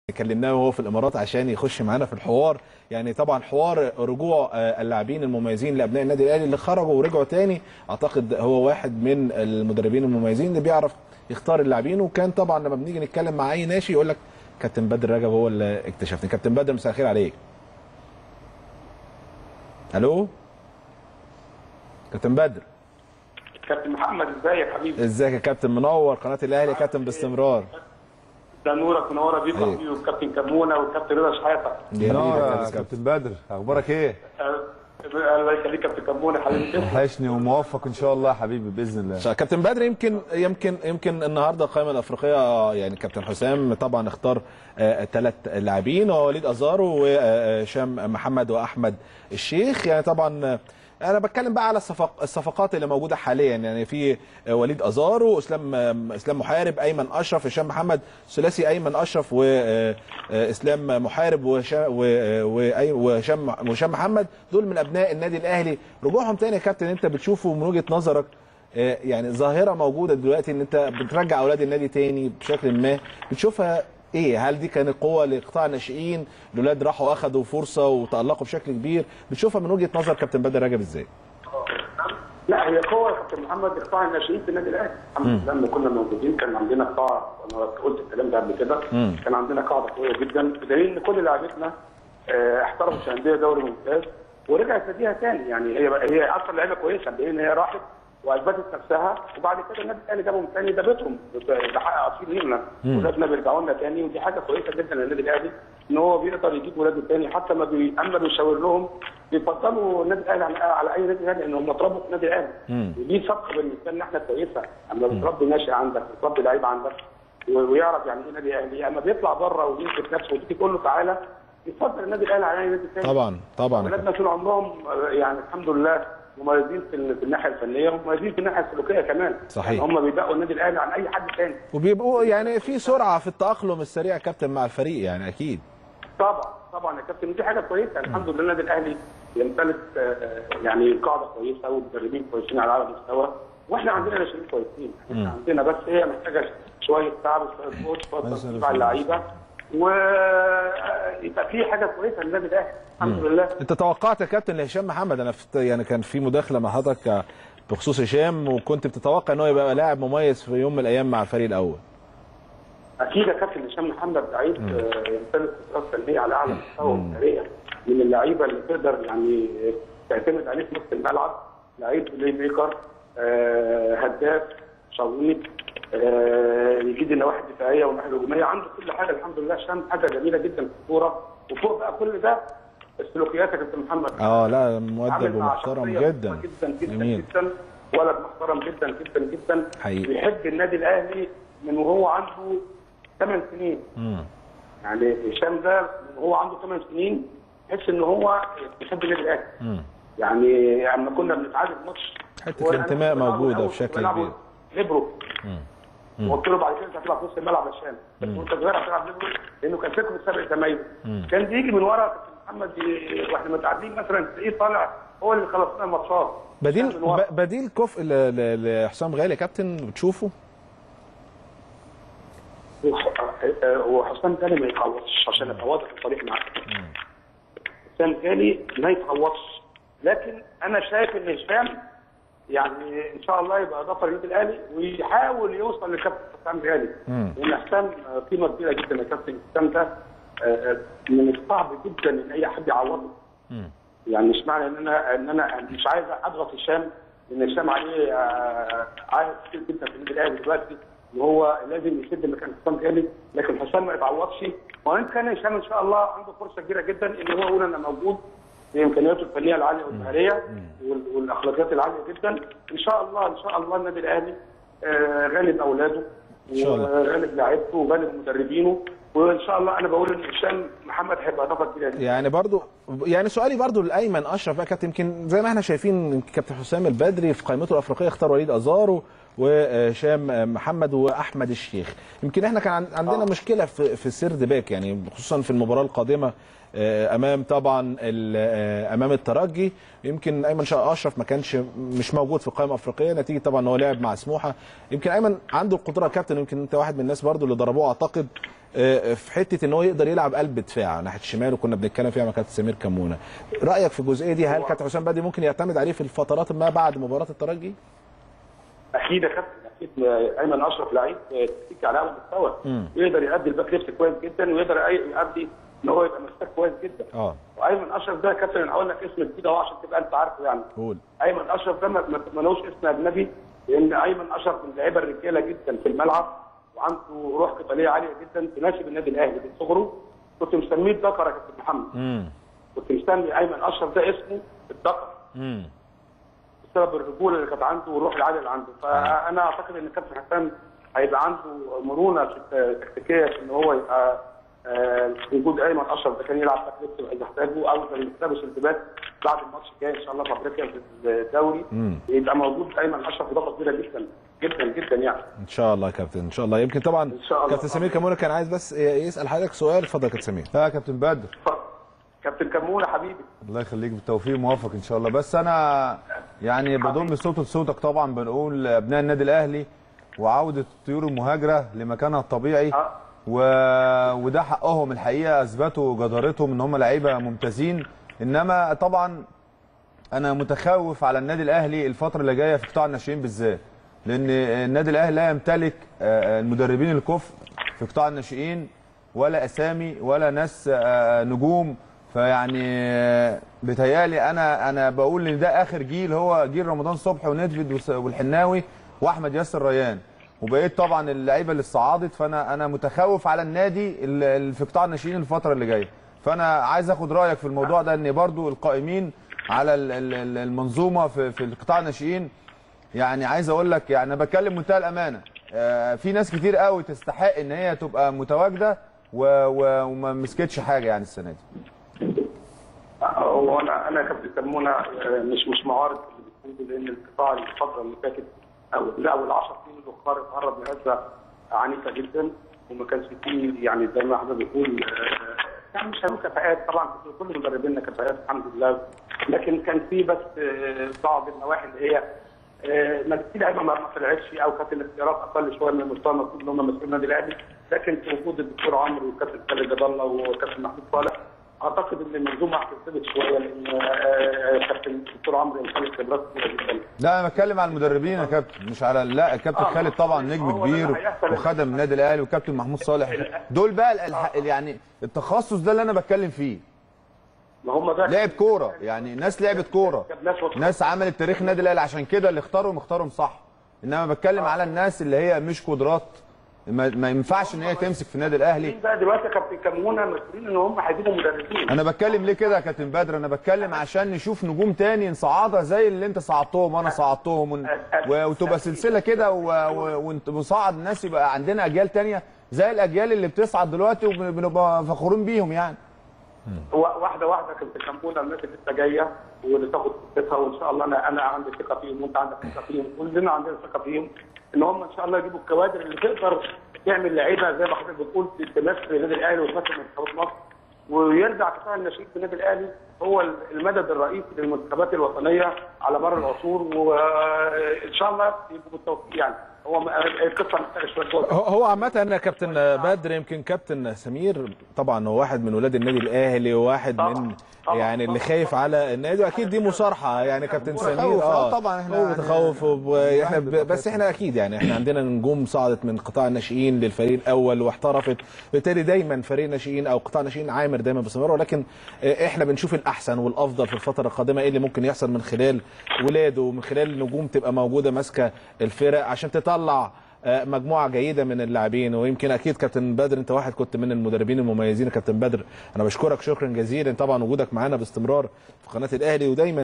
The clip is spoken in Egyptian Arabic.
كلمناه وهو في الامارات عشان يخش معانا في الحوار يعني طبعا حوار رجوع آه، اللاعبين المميزين لابناء النادي الاهلي اللي خرجوا ورجعوا تاني اعتقد هو واحد من المدربين المميزين اللي بيعرف يختار اللاعبين وكان طبعا لما بنيجي نتكلم مع اي ناشئ يقول لك كابتن بدر رجب هو اللي اكتشفني كابتن بدر مساء الخير عليك الو كابتن بدر كابتن محمد ازيك يا حبيبي ازيك يا كابتن منور قناه الاهلي يا كابتن باستمرار ده نورك منوره بيك أيوة. حبيبي والكابتن كمونه والكابتن رضا شحاته منور يا كابتن بدر اخبارك ايه آه، الله يخليك كابتن كمونه حبيبي تسلم. وحشني وموفق ان شاء الله يا حبيبي باذن الله شا- كابتن بدر يمكن يمكن يمكن النهارده القائمه الافريقيه آه، يعني كابتن حسام طبعا اختار ثلاث لاعبين هو وليد ازارو وهشام محمد واحمد الشيخ يعني طبعا آه، انا بتكلم بقى على الصفق الصفقات اللي موجوده حاليا يعني في آه، وليد ازارو اسلام آه، اسلام محارب ايمن اشرف هشام محمد ثلاثي ايمن اشرف واسلام محارب وهشام و- آه، وأي- وهشام وهشام محمد دول من ابناء النادي الاهلي رجوعهم تاني يا كابتن انت بتشوفه من وجهه نظرك آه، يعني ظاهره موجوده دلوقتي ان انت بترجع اولاد النادي تاني بشكل ما بتشوفها ايه هل دي كانت قوه لقطاع الناشئين الاولاد راحوا اخذوا فرصه وتالقوا بشكل كبير بتشوفها من وجهه نظر كابتن بدر رجب ازاي لا هي قوه يا كابتن محمد قطاع الناشئين في النادي الاهلي الحمد لله لما كنا موجودين كان عندنا قطاع انا قلت الكلام ده قبل كده كان عندنا قاعده قويه جدا بدليل ان كل لاعبتنا آه، احترفوا في انديه دوري ممتاز ورجعت ناديها تاني يعني هي هي اصلا لعيبه كويسه بدليل ان هي راحت واثبتت نفسها وبعد كده النادي الاهلي جابهم تاني ده بيتهم ده حق اصيل لينا ولادنا بيرجعوا لنا تاني ودي حاجه كويسه جدا للنادي الاهلي ان هو بيقدر يجيب ولاده تاني حتى ما بي... اما بيشاور لهم بيفضلوا النادي الاهلي على, على اي نادي ثاني لان هم اتربوا في النادي الاهلي ودي صفقه بالنسبه لنا احنا كويسه اما بتربي ناشئ عندك بتربي لعيب عندك و- ويعرف يعني ايه نادي اهلي اما بيطلع بره ويثبت نفسه وتيجي تقول له تعالى يفضل النادي الاهلي على اي نادي ثاني طبعا طبعا ولادنا طول عمرهم آه، يعني الحمد لله مميزين في ال- في الناحيه الفنيه ومميزين في الناحيه السلوكيه كمان صحيح. يعني هم بيبقوا النادي الاهلي عن اي حد ثاني وبيبقوا يعني في سرعه في التاقلم السريع يا كابتن مع الفريق يعني اكيد طبعا طبعا يا كابتن ودي حاجه كويسه الحمد لله النادي الاهلي يمتلك آه، يعني قاعده كويسه ومدربين كويسين على اعلى مستوى واحنا عندنا ناشئين كويسين احنا عندنا بس هي محتاجه شويه تعب وشويه جهد شويه تنظيم على اللعيبه ويبقى في حاجه كويسه للنادي الاهلي الحمد لله انت توقعت يا كابتن لهشام محمد انا فت... يعني كان في مداخله مع حضرتك بخصوص هشام وكنت بتتوقع ان هو يبقى لاعب مميز في يوم من الايام مع الفريق الاول اكيد يا كابتن هشام محمد لعيب آه، يمتلك قدرات فنيه على اعلى مستوى ومهاريه من اللعيبه اللي تقدر يعني آه، تعتمد عليه في نص الملعب لعيب بلاي ميكر آه، هداف شويط آه، يجيد النواحي الدفاعيه والنواحي الهجوميه عنده كل حاجه الحمد لله هشام حاجه جميله جدا في الكوره وفوق بقى كل ده السلوكيات يا كابتن محمد اه لا عامل مؤدب مع ومحترم شخصية جدا محترمة جدا جدا جميل جدا ولد محترم جدا جدا جدا حقيقي. بيحب النادي الاهلي من وهو عنده 8 سنين مم. يعني هشام ده من وهو عنده 8 سنين تحس ان هو بيحب النادي الاهلي مم. يعني لما كنا بنتعادل ماتش حتة هو أنا الانتماء كنت بلعب موجودة الأول، بشكل كنت بلعبه كبير. ليبرو وقلت له بعد كده انت هتلعب في نص الملعب يا هشام بس وانت صغير هتلعب ليبرو لانه كان فكره سابق زمايله كان بيجي من ورا كابتن محمد ي- واحنا متعادلين مثلا تلاقيه طالع هو اللي خلص لنا الماتشات بديل كان من ورا. ب- بديل كفء ل- ل- لحسام غالي يا كابتن بتشوفه هو حسام غالي ما يتعوضش عشان ابقى واضح وصريح معاك حسام غالي ما يتعوضش لكن انا شايف ان هشام يعني ان شاء الله يبقى اضافه للنادي الاهلي ويحاول يوصل لكابتن حسام غالي لان حسام قيمه كبيره جدا يا كابتن حسام ده آه، من الصعب جدا ان اي حد يعوضه يعني مش معنى ان انا ان انا مش عايز اضغط هشام لان هشام عليه آه، عائد كتير جدا في النادي الاهلي دلوقتي ان هو لازم يسد مكان حسام غالي لكن حسام ما يتعوضش وان كان هشام ان شاء الله عنده فرصه كبيره جدا ان هو يقول انا موجود بامكانياته الفنيه العاليه والمهاريه وال- والاخلاقيات العاليه جدا ان شاء الله ان شاء الله النادي الاهلي آه، غالب اولاده شاء الله. وغالب لاعيبته وغالب مدربينه وان شاء الله انا بقول ان هشام محمد هيبقى اضافه كبيره جدا يعني برضو يعني سؤالي برضو لايمن اشرف بقى كابتن يمكن زي ما احنا شايفين كابتن حسام البدري في قائمته الافريقيه اختار وليد ازارو وهشام محمد واحمد الشيخ يمكن احنا كان عن- عندنا مشكله في في السرد باك يعني خصوصا في المباراه القادمه آه، امام طبعا ال- آه، امام الترجي يمكن ايمن شا- اشرف ما كانش مش موجود في القائمه الافريقيه نتيجه طبعا ان هو لعب مع سموحه يمكن ايمن عنده القدره كابتن يمكن انت واحد من الناس برضو اللي ضربوه اعتقد آه، في حته ان هو يقدر يلعب قلب دفاع ناحيه الشمال وكنا بنتكلم فيها مع كابتن سمير كمونه رايك في الجزئيه دي هل كابتن حسام بدري ممكن يعتمد عليه في الفترات ما بعد مباراه الترجي اكيد يا كابتن اكيد ايمن اشرف لعيب تكتيكي على اعلى مستوى ويقدر يأدي الباك ليفت كويس جدا ويقدر يأدي ان هو يبقى مساك كويس جدا اه وايمن اشرف ده يا كابتن انا هقول لك اسم جديد اهو عشان تبقى انت عارفه يعني قول ايمن اشرف ده ما ما- ملوش اسم اجنبي لان ايمن اشرف من اللعيبه الرجاله جدا في الملعب وعنده روح قتاليه عاليه جدا تناسب النادي الاهلي من صغره كنت مسميه الدكر يا كابتن محمد امم كنت مسمي ايمن اشرف ده اسمه الدكر امم بسبب الرجوله اللي كانت عنده والروح العاليه اللي عنده فانا اعتقد ان كابتن حسام هيبقى عنده مرونه في التكتيكيه في ان هو يبقى آه، وجود ايمن اشرف ده كان يلعب باك ليفت اذا احتاجه او كان يلبس التباس بعد الماتش الجاي ان شاء الله في افريقيا في الدوري مم. يبقى موجود ايمن اشرف اضافه كبيره جدا جدا جدا يعني ان شاء الله يا كابتن ان شاء الله يمكن طبعا إن شاء الله. كابتن سمير كمونه كان عايز بس يسال حضرتك سؤال اتفضل يا كابتن سمير لا يا كابتن بدر اتفضل. كابتن كمونه حبيبي الله يخليك بالتوفيق موفق ان شاء الله بس انا يعني بضم صوت لصوتك طبعا بنقول ابناء النادي الاهلي وعوده الطيور المهاجره لمكانها الطبيعي اه و... وده حقهم الحقيقه اثبتوا جدارتهم ان هم لعيبه ممتازين انما طبعا انا متخوف على النادي الاهلي الفتره اللي جايه في قطاع الناشئين بالذات لان النادي الاهلي لا يمتلك آه، المدربين الكفء في قطاع الناشئين ولا اسامي ولا ناس آه، نجوم فيعني آه، بيتهيألي انا انا بقول ان ده اخر جيل هو جيل رمضان صبحي وندفد وس- والحناوي واحمد ياسر ريان وبقيت طبعا اللعيبه اللي صعدت فانا انا متخوف على النادي ال- ال- في قطاع الناشئين الفتره اللي جايه فانا عايز اخد رايك في الموضوع ده ان برضو القائمين على ال- ال- ال- المنظومه في في القطاع الناشئين يعني عايز اقول لك يعني انا بتكلم منتهى الامانه آه، في ناس كتير قوي تستحق ان هي تبقى متواجده و- و- وما مسكتش حاجه يعني السنه دي هو انا انا كابتن كمونه آه، مش مش معارض اللي بتقوله لان القطاع الفتره اللي فاتت او لا والعشر سنين الاخرى اتعرض لهزه عنيفه جدا وما كانش فيه يعني زي ما احنا بنقول آه، يعني مش هنقول كفاءات طبعا كل مدربينا كفاءات الحمد لله لكن كان في بس آه، بعض النواحي اللي هي آه، ما في لعيبه ما ما طلعتش او كانت الاختيارات اقل شويه من المستوى المفروض ان هم مسؤولين النادي الاهلي لكن في وجود الدكتور عمرو وكابتن خالد جد الله وكابتن محمود صالح اعتقد ان المنظومه هتثبت شويه لان آه، آه، كابتن الدكتور عمرو يمتلك خبرات كبيره جدا لا انا بتكلم على المدربين يا كابتن مش على لا الكابتن آه، خالد طبعا نجم هو ده اللي كبير هيحصل. وخدم النادي الاهلي وكابتن محمود صالح دول بقى الح- يعني التخصص ده اللي انا بتكلم فيه ما هم ده لعب كوره يعني ناس لعبت كوره ناس عملت تاريخ النادي الاهلي عشان كده اللي اختارهم اختارهم صح انما بتكلم على الناس اللي هي مش قدرات ما, ما ينفعش ان هي تمسك في النادي الاهلي مين بقى دلوقتي يا كابتن كمونه مسؤولين ان هم هيجيبوا مدربين انا بتكلم ليه كده يا كابتن بدر انا بتكلم عشان نشوف نجوم تاني نصعدها زي اللي انت صعدتهم وانا صعدتهم ون... و... وتبقى سلسله كده و... و... وانت بنصعد الناس يبقى عندنا اجيال تانية زي الاجيال اللي بتصعد دلوقتي وبنبقى فخورين بيهم يعني وا- واحده واحده كابتن كمونه الناس اللي لسه جايه واللي تاخد فرصتها وان شاء الله انا انا عندي ثقه فيهم وانت عندك ثقه فيهم كلنا عندنا ثقه فيهم ان هم ان شاء الله يجيبوا الكوادر اللي تقدر تعمل لعيبه زي ما حضرتك بتقول تمثل النادي الاهلي وتمثل منتخبات مصر ويرجع قطاع الناشئين في النادي الاهلي هو المدد الرئيسي للمنتخبات الوطنيه على مر العصور وان شاء الله يبقوا بالتوفيق يعني هو م- القصه محتاجه شويه وقت هو هو عامة أنا كابتن بدر يمكن كابتن سمير طبعا هو واحد من ولاد النادي الأهلي وواحد طبعاً. من طبعاً. يعني اللي خايف على النادي وأكيد دي مصارحة يعني كابتن سمير تخوف، آه طبعاً إحنا هو يعني تخوف وب- احنا ب- بيبقى بس خايف. احنا أكيد يعني احنا عندنا نجوم صعدت من قطاع الناشئين للفريق الأول واحترفت بالتالي دايما فريق ناشئين أو قطاع ناشئين عامر دايما باستمرار ولكن آه، احنا بنشوف الأحسن والأفضل في الفترة القادمة إيه اللي ممكن يحصل من خلال ولاده ومن خلال نجوم تبقى موجودة ماسكة الفرق عشان تطلع آه، مجموعه جيده من اللاعبين ويمكن اكيد كابتن بدر انت واحد كنت من المدربين المميزين يا كابتن بدر انا بشكرك شكرا جزيلا طبعا وجودك معانا باستمرار في قناه الاهلي ودايما